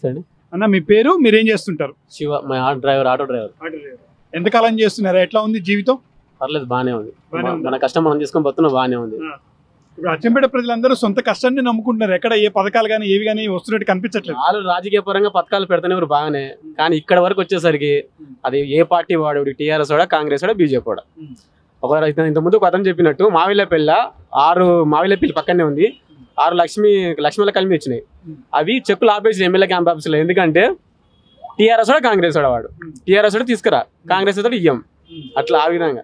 నమస్తే అండి అన్న మీ పేరు మీరేం చేస్తుంటారు శివ మా ఆటో డ్రైవర్ ఆటో డ్రైవర్ ఎంతకాలం చేస్తున్నారు ఎట్లా ఉంది జీవితం పర్లేదు బాగానే ఉంది బాగానే మా- ఉందా? మన కష్టం మనం తీసుకొని పోతున్నాం బాగానే ఉంది ఇప్పుడు అచ్చంపేట ప్రజలందరూ సొంత కష్టాన్ని నమ్ముకుంటున్నారు ఎక్కడ ఏ పథకాలు కానీ ఏవి కానీ వస్తున్నట్టు కనిపించట్లేదు వాళ్ళు రాజకీయ పరంగా పథకాలు పెడుతున్నారు బాగానే కానీ ఇక్కడ వరకు వచ్చేసరికి అది ఏ పార్టీ వాడు టీఆర్ఎస్ వాడా కాంగ్రెస్ వాడా బీజేపీ వాడా ఉమ్. ఒక రైతు ఇంత ముందు ఒక అతను చెప్పినట్టు మావిలపల్లి ఆరు మావిలపల్లి పక్కనే ఉంది ఆరు లక్ష్మి లక్ష్మీల కలిమి వచ్చినాయి ఉమ్. అవి చెక్కులు ఆపేసి ఎమ్మెల్యే క్యాంప్ ఆఫీసులో ఎందుకంటే టీఆర్ఎస్ వాడు కాంగ్రెస్ వాడు వాడు ఉమ్. టీఆర్ఎస్ వాడు తీసుకురా కాంగ్రెస్ వాడు ఇయ్యం అట్లా ఆ విధంగా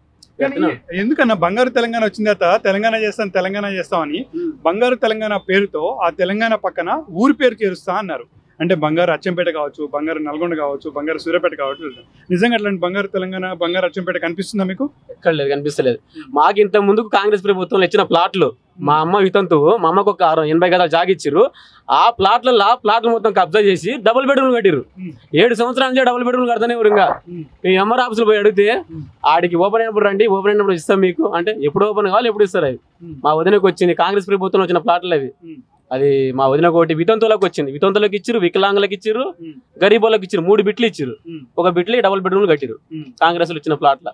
కానీ ఎందుకన్నా బంగారు తెలంగాణ వచ్చిన తర్వాత తెలంగాణ చేస్తాం తెలంగాణ చేస్తామని బంగారు తెలంగాణ పేరుతో ఆ తెలంగాణ పక్కన ఊరి పేరు చేరుస్తా అన్నారు అంటే బంగారు అచ్చంపేట కావచ్చు బంగారు నల్గొండ కావచ్చు బంగారు సూర్యాపేట కావచ్చు నిజంగా అట్లాంటి బంగారు తెలంగాణ బంగారు అచ్చంపేట కనిపిస్తుందా మీకు ఎక్కడ లేదు కనిపిస్తలేదు మాకు ఇంత ముందుకు కాంగ్రెస్ ప్రభుత్వంలో ఇచ్చిన ప్లాట్లు మా అమ్మ వితంతు మా అమ్మకు ఒక అరవై ఎనభై గదాలు జాగిచ్చిర్రు ఆ ప్లాట్లలో ఆ ప్లాట్లు మొత్తం కబ్జా చేసి డబుల్ బెడ్రూమ్ కట్టిర్రు ఉమ్. ఏడు సంవత్సరాల నుంచి డబుల్ బెడ్రూమ్ కడతానే ఇంకా ఉమ్. ఈ ఎంఆర్ ఆఫీసులో పోయి అడిగితే ఉమ్. ఆడికి ఓపెన్ అయినప్పుడు రండి ఓపెన్ అయినప్పుడు ఇస్తాం మీకు అంటే ఎప్పుడు ఓపెన్ కావాలి ఎప్పుడు ఇస్తారు అవి ఉమ్. మా వదినకు వచ్చింది కాంగ్రెస్ ప్రభుత్వం వచ్చిన ప్లాట్లు అవి ఉమ్. అది మా వదిన ఒకటి వితంతులకు వచ్చింది వితంతులకు ఇచ్చిర్రు వికలాంగులకు ఇచ్చిర్రు ఉమ్. గరీబులకు ఇచ్చిర్రు మూడు బిట్లు ఇచ్చిర్రు ఉమ్. ఒక బిట్లు డబుల్ బెడ్రూమ్ కట్టిరు ఉమ్. కాంగ్రెస్ ఇచ్చిన ప్లాట్ల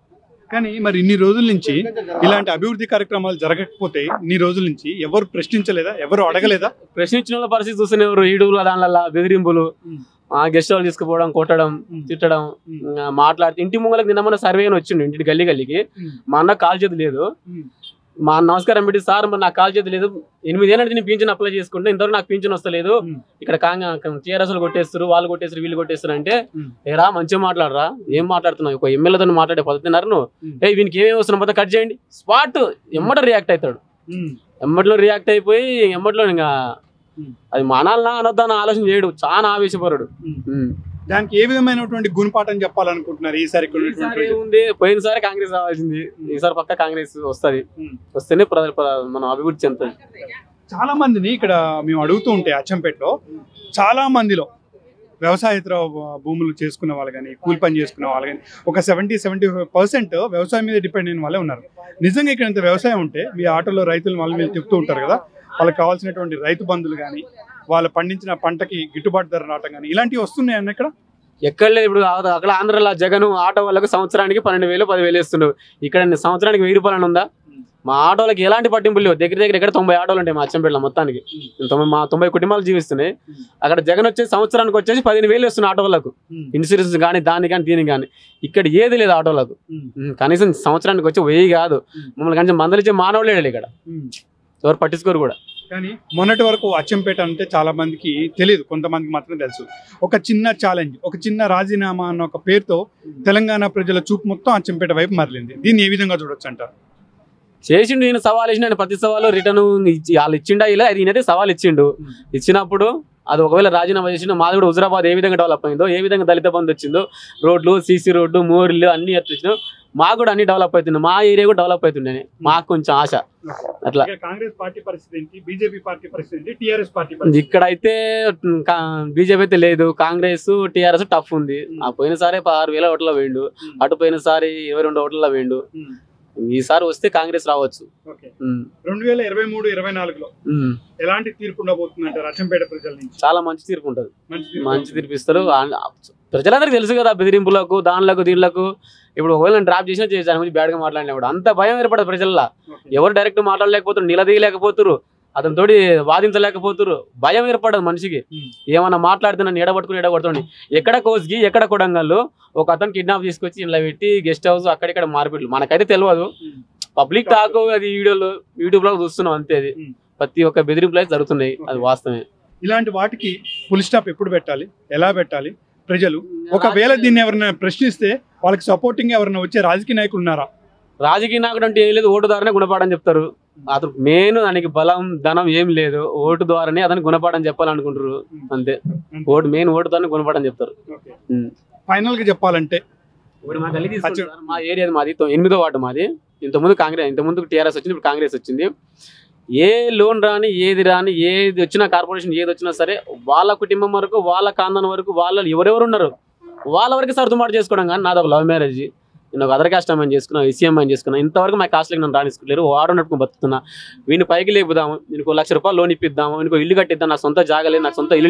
కానీ మరి ఇన్ని రోజుల నుంచి ఇలాంటి అభివృద్ధి కార్యక్రమాలు జరగకపోతే ఇన్ని రోజుల నుంచి ఎవరు ప్రశ్నించలేదా ఎవరు అడగలేదా ప్రశ్నించిన వాళ్ళ పరిస్థితి చూస్తున్నారు ఈడుగులు దానిలో బెదిరింపులు ఉమ్. ఆ గెస్ట్ హౌస్ తీసుకుపోవడం కొట్టడం ఉమ్. తిట్టడం ఉమ్. ఆ, మాట్లాడితే ఇంటి ముంగలకు నిన్న మన సర్వే అని వచ్చిండు ఇంటి గల్లీ గల్లీకి ఉమ్. మా అన్న కాల్ చేతి లేదు ఉమ్. మా అన్న నమస్కారం పెట్టి సార్ మరి నాకు కాల్ చేతి లేదు ఎనిమిది ఏళ్ళ నుంచి నేను పింఛన్ అప్లై చేసుకుంటే ఇంతవరకు నాకు పింఛన్ వస్తలేదు ఉమ్. ఇక్కడ టీఆర్ఎస్ కొట్టేస్తారు వాళ్ళు కొట్టేస్తారు వీళ్ళు కొట్టేస్తారు అంటే ఉమ్. ఏరా మంచిగా మాట్లాడరా ఏం మాట్లాడుతున్నావు ఒక ఎమ్మెల్యేతో మాట్లాడే పద్ధతిన్నారు నువ్వు ఉమ్. ఏ వీనికి ఏమేమి వస్తున్నావు మొత్తం కట్ చేయండి స్పాట్ ఎమ్మట రియాక్ట్ అవుతాడు ఉమ్. ఎమ్మట్లో రియాక్ట్ అయిపోయి ఎమ్మట్లో ఇంకా ఉమ్. అది మానాలనా అనొద్దని ఆలోచన చేయడు చాలా ఆవేశపరుడు ఉమ్. ఉమ్. దానికి ఏ విధమైనటువంటి గుణపాఠం చెప్పాలనుకుంటున్నారు ఈసారి ఇక్కడ ఈసారి ఉన్నటువంటి ఏముంది పోయినసారి కాంగ్రెస్ రావాల్సింది ఈసారి పక్క కాంగ్రెస్ వస్తది ఉమ్. వస్తేనే ప్ర- ప్ర- మనం అభివృద్ధి చెందుతుంది చాలా మందిని ఇక్కడ మేము అడుగుతూ ఉంటే అచ్చంపేటలో చాలా మందిలో వ్యవసాయేతర భూములు చేసుకున్న వాళ్ళు కానీ కూలి పని చేసుకున్న వాళ్ళు కానీ ఒక సెవెంటీ సెవెంటీ ఫైవ్ పర్సెంట్ వ్యవసాయం మీద డిపెండ్ అయిన వాళ్ళే ఉన్నారు నిజంగా ఇక్కడ ఇంత వ్యవసాయం ఉంటే మీ ఆటోలో రైతులు వాళ్ళు మీరు తిప్పుతూ ఉంటారు కదా వాళ్ళకి కావాల్సినటువంటి రైతు బంధులు కానీ వాళ్ళు పండించిన పంటకి గిట్టుబాటు ధర రావటం కానీ ఇలాంటివి వస్తున్నాయి అన్న ఇక్కడ ఎక్కడ లేదు ఇప్పుడు ఆ- అక్కడ ఆంధ్రలో జగన్ ఆటో వాళ్ళకు సంవత్సరానికి పన్నెండు వేలు పదివేలు ఇస్తుండు ఇక్కడ సంవత్సరానికి వెయ్యి రూపాయలు ఉందా మా ఆటోలకి ఎలాంటి పట్టింపులు లేవు దగ్గర దగ్గర ఇక్కడ తొంభై ఆటోలు ఉంటాయి మా అచ్చంపేటలో మొత్తానికి తొంభై మా తొంభై కుటుంబాలు జీవిస్తున్నాయి అక్కడ జగన్ వచ్చేసి సంవత్సరానికి వచ్చేసి పదిహేను వేలు ఇస్తున్న ఆటోలకు ఇన్సూరెన్స్ కానీ దాని కానీ దీని కానీ ఇక్కడ ఏది లేదు ఆటోలకు ఉమ్, కనీసం సంవత్సరానికి వచ్చి వెయ్యి కాదు మమ్మల్ని కనీసం మందలిచ్చే మానవులే లేడు ఇక్కడ ఎవరు పట్టించుకోరు కూడా కానీ మొన్నటి వరకు అచ్చంపేట అంటే చాలా మందికి తెలియదు కొంతమందికి మాత్రమే తెలుసు ఒక చిన్న ఛాలెంజ్ ఒక చిన్న రాజీనామా అన్న ఒక పేరుతో తెలంగాణ ప్రజల చూపు మొత్తం అచ్చంపేట వైపు మరలింది దీన్ని ఏ విధంగా చూడొచ్చు అంటారు చేసిండు నేను సవాల్ ఇచ్చిన ఆయన ప్రతి సవాలు రిటర్న్ వాళ్ళు ఇచ్చిండా ఇలా అది ఈయనైతే సవాల్ ఇచ్చిండు ఇచ్చినప్పుడు అది ఒకవేళ రాజీనామా చేసిండు మాది కూడా హుజరాబాద్ ఏ విధంగా డెవలప్ అయిందో ఏ విధంగా దళిత బంధు వచ్చిందో రోడ్లు సీసీ రోడ్డు మోర్లు అన్ని ఎట్లా మాకు కూడా అన్ని డెవలప్ అవుతుంది మా ఏరియా కూడా డెవలప్ అవుతుండే మాకు కొంచెం ఆశ అట్లా ఇక కాంగ్రెస్ పార్టీ పరిస్థితి ఏంటి బీజేపీ పార్టీ పరిస్థితి ఏంటి టీఆర్ఎస్ పార్టీ పరిస్థితి ఇక్కడైతే బీజేపీ అయితే లేదు కాంగ్రెస్ టీఆర్ఎస్ టఫ్ ఉంది ఆ పోయినసారి ఆరు వేల ఓట్ల వేయండు అటు పోయినసారి ఇరవై రెండు ఓట్ల వేయండు ఉమ్. ఈసారి వస్తే కాంగ్రెస్ రావచ్చు ఓకే ఉమ్, రెండు వేల ఇరవై మూడు ఇరవై నాలుగులో ఉమ్. ఎలాంటి తీర్పు ఉండబోతుంది అంటారు అచ్చంపేట ప్రజల నుంచి చాలా మంచి తీర్పు ఉంటుంది మంచి తీర్పు మంచి తీర్పిస్తారు ఆ- ప్రజలందరికీ తెలుసు కదా బెదిరింపులకు దానిలకు దీనిలకు ఇప్పుడు ఒకవేళ డ్రాప్ చేసినా చేసి దాని గురించి బ్యాడ్గా మాట్లాడినప్పుడు అంత భయం ఏర్పడదు ప్రజల్లో ఓకే. ఎవరు డైరెక్ట్ మాట్లాడలేకపోతున్నారు నిలదీయలేకపోతురు అతని తోటి వాదించలేకపోతురు భయం ఏర్పడదు మనిషికి ఉమ్. ఏమన్నా మాట్లాడితే నన్ను ఎడబట్టుకుని ఎడబడుతుంది ఎక్కడ కోసిగి ఎక్కడ కొడంగల్లో ఒక అతను కిడ్నాప్ తీసుకొచ్చి ఇలా పెట్టి గెస్ట్ హౌస్ అక్కడిక్కడ మార్పిట్లు మనకైతే తెలియదు ఉమ్. పబ్లిక్ టాక్ అది వీడియోలో యూట్యూబ్ లో చూస్తున్నాం అంతే అది ఉమ్. ప్రతి ఒక్క బెదిరింపులు అయితే జరుగుతున్నాయి అది వాస్తవమే ఇలాంటి వాటికి ఫుల్ స్టాప్ ఎప్పుడు పెట్టాలి ఎలా పెట్టాలి ప్రజలు ఒకవేళ దీన్ని ఎవరైనా ప్రశ్నిస్తే వాళ్ళకి సపోర్టింగ్ ఎవరైనా వచ్చే రాజకీయ నాయకులు ఉన్నారా రాజకీయ నాయకుడు అంటే ఏం లేదు ఓటు ద్వారానే గుణపాఠం చెప్తారు అతను మెయిన్ దానికి బలం ధనం ఏం లేదు ఓటు ద్వారానే అతను గుణపాఠం చెప్పాలనుకుంటారు అంతే ఓటు మెయిన్ ఓటు ద్వారానే గుణపాఠం చెప్తారు ఓకే ఉమ్. ఫైనల్ గా చెప్పాలంటే ఇప్పుడు మా గల్లీ తీసుకోండి సార్. మా ఏరియా మాది తొ- ఎనిమిదో వార్డు మాది ఇంతకుముందు కాంగ్రెస్ ఇంతకుముందు టీఆర్ఎస్ వచ్చింది ఇప్పుడు కాంగ్రెస్ వచ్చింది ఏ లోన్ రాని ఏది రాని ఏది వచ్చినా కార్పొరేషన్ ఏది వచ్చినా సరే వాళ్ళ కుటుంబం వరకు వాళ్ళ కాందన వరకు వాళ్ళ ఎవరెవరు ఉన్నారు వాళ్ళ వరకు సర్దుబాటు చేసుకోవడం కానీ నాది ఒక లవ్ మ్యారేజ్ నేను ఒక అదర్ కాస్ట్ అమ్మాయిని చేసుకున్నా ఎస్సీ అమ్మాయిని చేసుకున్నా ఇంతవరకు మా కాస్ట్లకి నన్ను రాణించుకోలేరు వాడు నడుపుకుని బతుకుతున్నా వీని పైకి లేపుదాము వీనికి ఒక లక్ష రూపాయలు లోన్ ఇప్పిద్దాము వీనికి ఒక ఇల్లు కట్టిద్దాం నాకు సొంత జాగా లేదు నాకు సొంత ఇల్లు లేదు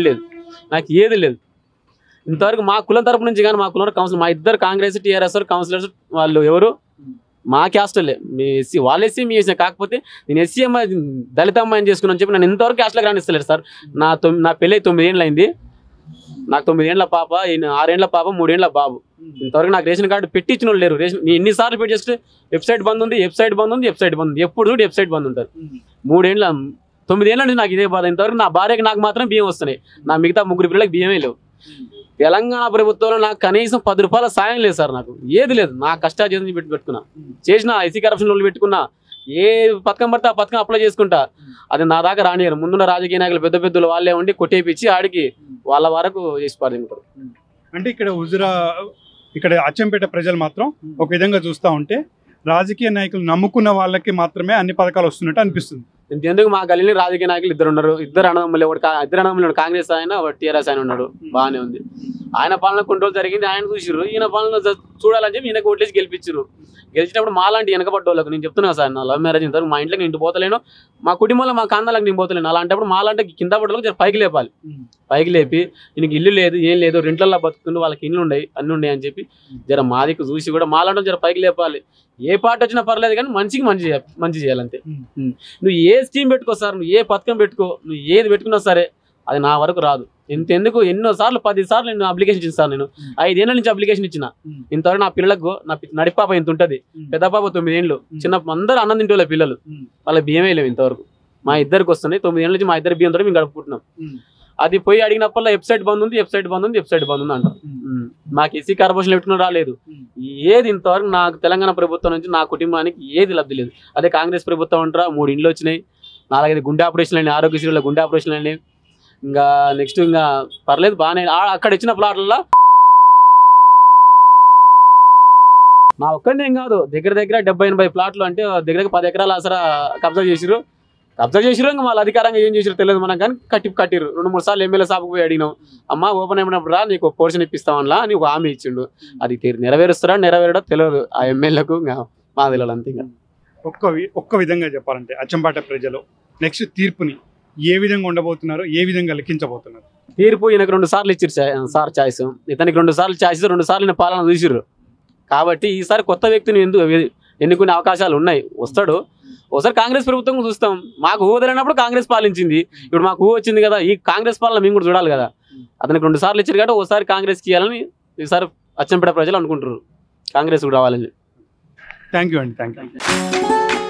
నాకు ఏది లేదు ఇంతవరకు మా కులం తరపు నుంచి కానీ మా కులం కౌన్సిల్ మా ఇద్దరు కాంగ్రెస్ టీఆర్ఎస్ కౌన్సిలర్స్ వాళ్ళు ఎవరు మా క్యాస్టలే మీ ఎస్సీ వాళ్ళు ఎస్సీ మీ ఎస్సీ కాకపోతే నేను ఎస్సీ అమ్మాయి దళిత అమ్మాయిని చేసుకుని చెప్పి నన్ను ఇంతవరకు క్యాస్ట్లకు రాణిస్తలేరు సార్ నా తొమ్మిది నా పెళ్ళి తొమ్మిది ఏళ్ళు అయింది నాకు తొమ్మిది ఏళ్ళ పాప ఈయన ఆరేళ్ల పాప మూడేళ్ల బాబు ఇంతవరకు నాకు రేషన్ కార్డు పెట్టించిన వాళ్ళు లేరు రేషన్ నేను ఎన్నిసార్లు పెట్టి చేస్తే వెబ్సైట్ బంద్ ఉంది వెబ్సైట్ బంద్ ఉంది వెబ్సైట్ బంద్ ఉంది ఎప్పుడు చూడు వెబ్సైట్ బంద్ ఉంటుంది మూడేళ్ళ తొమ్మిదేళ్ళ నుంచి నాకు ఇదే బాధ ఇంతవరకు నా భార్యకి నాకు మాత్రం బియ్యం వస్తున్నాయి నా మిగతా ముగ్గురు పిల్లలకి బియ్యమే లేవు తెలంగాణ ప్రభుత్వంలో నాకు కనీసం పది రూపాయల సాయం లేదు సార్ నాకు ఏది లేదు నా కష్టాజీతం పెట్టి పెట్టుకున్నా చేసిన ఐసీ కరప్షన్ వాళ్ళు పెట్టుకున్నా ఏ పథకం పడితే ఆ పథకం అప్లై చేసుకుంటా అది నా దాకా రానియరు ముందున్న రాజకీయ నాయకులు పెద్ద పెద్దలు వాళ్ళే ఉండి కొట్టేపిచ్చి ఆడికి వాళ్ళ వరకు చేసి పడుతుంటారు అంటే ఇక్కడ హుజురా ఇక్కడ అచ్చంపేట ప్రజలు మాత్రం ఒక విధంగా చూస్తూ ఉంటే రాజకీయ నాయకులు నమ్ముకున్న వాళ్ళకి మాత్రమే అన్ని పథకాలు వస్తున్నట్టు అనిపిస్తుంది ఎందుకు మా గల్లీలో రాజకీయ నాయకులు ఇద్దరు ఉన్నారు ఇద్దరు అన్నదమ్ములు ఒకటి కా- ఇద్దరు అన్నదమ్ములు ఉన్నారు. కాంగ్రెస్ ఆయన ఒకటి టీఆర్ఎస్ ఆయన ఉన్నాడు బాగానే ఉంది ఆయన పాలన కొన్ని రోజులు జరిగింది ఆయన చూసిర్రు ఈయన పాలన జ- చూడాలని చెప్పి ఈయనకు ఓట్లేసి గెలిపించారు గెలిచినప్పుడు మాలాంటి వెనకబడ్డ వాళ్ళకు నేను చెప్తున్నా సార్ నా లవ్ మ్యారేజ్ ఇంతవరకు మా ఇంట్లోకి ఇంటి పోతలేను మా కుటుంబంలో మా కాందాలకు నేను పోతలేను అలాంటప్పుడు మాలాంటి కింద పడ్డలకు జర పైకి లేపాలి పైకి లేపి ఈయనకి ఇల్లు లేదు ఏం లేదు రెంట్లలో బతుకుతుండే వాళ్ళకి ఇల్లు ఉన్నాయి అన్ని ఉన్నాయి అని చెప్పి జర మాదికి చూసి కూడా మాలాంటి జర పైకి లేపాలి ఏ పార్టీ వచ్చినా పర్లేదు కానీ మంచికి మంచి చేయ- మంచి చేయాలంతే ఉమ్. ఉమ్. నువ్వు ఏ స్కీమ్ పెట్టుకో సార్ నువ్వు ఏ పథకం పెట్టుకో నువ్వు ఏది పెట్టుకున్నా సరే అది నా వరకు రాదు ఇంత ఎందుకు ఎన్నో సార్లు పది సార్లు నేను అప్లికేషన్ ఇచ్చాను నేను ఉమ్. ఐదేళ్ల నుంచి అప్లికేషన్ ఇచ్చిన ఉమ్. ఇంతవరకు నా పిల్లలకు నా పి- నడిపాప ఇంత ఉంటది ఉమ్. పెద్ద పాప తొమ్మిది ఏళ్ళు ఉమ్. చిన్న అందరూ అన్నం తింటే పిల్లలు ఉమ్. వాళ్ళ బియ్యమే లేవు ఇంతవరకు మా ఇద్దరికి వస్తున్నాయి తొమ్మిది ఏళ్ళ నుంచి మా ఇద్దరు బియ్యంతో మేము గడుపుకుంటున్నాం ఉమ్. అది పోయి అడిగినప్పుడు వెబ్సైట్ బంద్ ఉంది వెబ్సైట్ బంద్ ఉంది వెబ్సైట్ బంద్ ఉంది అంటారు ఉమ్. ఉమ్. మాకు ఎస్సీ కార్పొరేషన్ పెట్టుకుని రాలేదు ఉమ్. ఏది ఇంతవరకు నాకు తెలంగాణ ప్రభుత్వం నుంచి నా కుటుంబానికి ఏది లబ్ధి లేదు అదే కాంగ్రెస్ ప్రభుత్వం అంటారా మూడు ఇండ్లు వచ్చినాయి నాలుగైదు గుండె ఆపరేషన్లు అయినాయి ఆరోగ్యశ్రీలో గుండె ఆపరేషన్లు అయినాయి ఇంకా నెక్స్ట్ ఇంకా పర్లేదు బాగానే ఆ- అక్కడ ఇచ్చిన ప్లాట్లలో నా ఒక్కడిని ఏం కాదు దగ్గర దగ్గర డెబ్బై ఎనభై ప్లాట్లు అంటే దగ్గర దగ్గర పది ఎకరాలు అసలు కబ్జా చేసిరు కబ్జా చేసిరు ఇంకా వాళ్ళ అధికారంగా ఏం చేసిరు తెలియదు మనకు కానీ కట్టి కట్టిరు రెండు మూడు సార్లు ఎమ్మెల్యే సాపుకు పోయి అడిగినాం అమ్మ ఓపెన్ అయినప్పుడు రా నీకు పోర్షన్ ఇప్పిస్తామన్నా అని ఒక హామీ ఇచ్చిండు అది తీరు నెరవేరుస్తారా నెరవేరడో తెలియదు ఆ ఎమ్మెల్యేకు ఇంకా మా తెలియదు అంతే ఇంకా ఒక్క వి- ఒక్క విధంగా చెప్పాలంటే అచ్చంపాట ప్రజలు నెక్స్ట్ తీర్పుని ఏ విధంగా ఉండబోతున్నారు ఏ విధంగా లెక్కించబోతున్నారు తీర్పు ఈయనకు రెండు సార్లు ఇచ్చారు సార్ ఛాయిస్ ఇతనికి రెండు సార్లు ఛాయిస్ రెండు సార్లు ఈయన పాలన చూసిర్రు కాబట్టి ఈసారి కొత్త వ్యక్తిని ఎందుకు ఎ- ఎన్నుకునే అవకాశాలు ఉన్నాయి వస్తాడు ఒకసారి కాంగ్రెస్ ప్రభుత్వం చూస్తాం మాకు ఊహ తెలియనప్పుడు కాంగ్రెస్ పాలించింది ఇప్పుడు మాకు ఊహ వచ్చింది కదా ఈ కాంగ్రెస్ పాలన మేము కూడా చూడాలి కదా అతనికి రెండు సార్లు ఇచ్చారు కాబట్టి ఒకసారి కాంగ్రెస్కి ఇవ్వాలని ఈసారి అచ్చంపేట ప్రజలు అనుకుంటారు కాంగ్రెస్ కూడా రావాలని థ్యాంక్ యూ అండి థ్యాంక్ యూ